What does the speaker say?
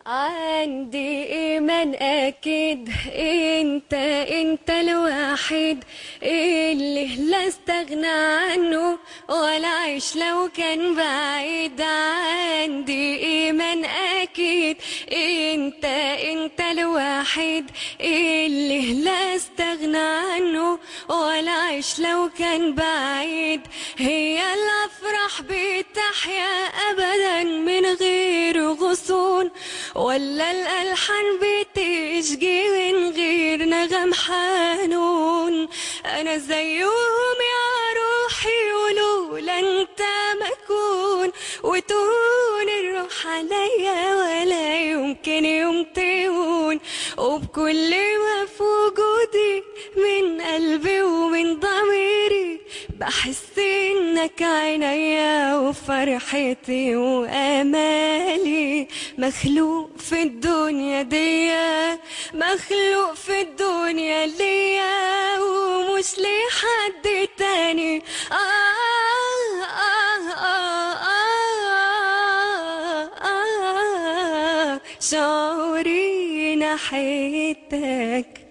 عندي ايمان اكيد انت انت الوحيد اللي لا استغنى عنه ولا عيش لو كان بعيد عندي ايمان اكيد انت انت الوحيد اللي لا استغنى عنه ولا عيش لو كان بعيد هي الافراح بتحيا ابدا من غير غصون ولا الألحان بتشجي من غير نغم حنون أنا زيهم يا روحي ولولا أنت ما أكون وتهون الروح عليا ولا يمكن يوم تهون وبكل ما في وجودي من قلبي ومن ضميري بحس انك عينيا وفرحتي وامالي مخلوق في الدنيا دي مخلوق في الدنيا ليا ومش لحد تاني آه آه آه آه آه آه شعوري ناحيتك